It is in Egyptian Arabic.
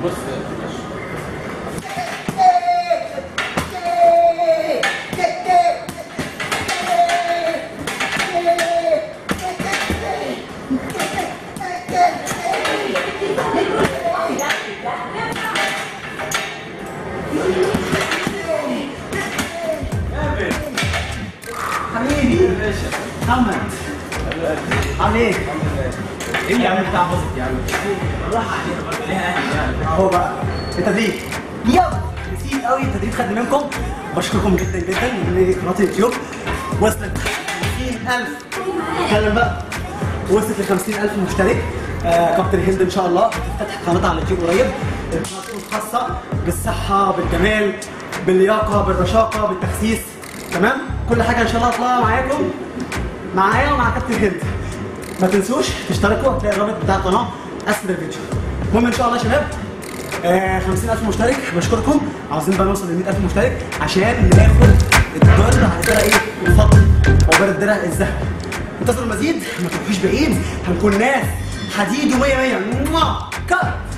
بص يا باشا حبيبي يا باشا محمد عامل ايه؟ ايه يا عم بتاع باظت يا عم؟ بالراحه عليك ليها اهل يعني اهو بقى التدريب يلا نسيت قوي التدريب خد منكم بشكركم جدا جدا من قناه اليوتيوب وصلت 50000 اتكلم بقى وصلت ل 50000 مشترك آه كابتن هند ان شاء الله هتفتح قناه على اليوتيوب قريب القناه تكون خاصه بالصحه بالجمال باللياقه بالرشاقه بالتخسيس تمام كل حاجه ان شاء الله هطلعها معاكم معايا ومع كابتن هند ما تنسوش تشتركوا هتلاقي الرابط بتاع القناه اسفل الفيديو المهم ان شاء الله يا شباب آه 50000 مشترك بشكركم عاوزين بقى نوصل ل 100000 مشترك عشان ناخد الدرع على درع ايه الفضل عقبال الدرع الذهبي انتظروا المزيد ما تروحوش بعيد هنكون ناس حديد و100 100 كات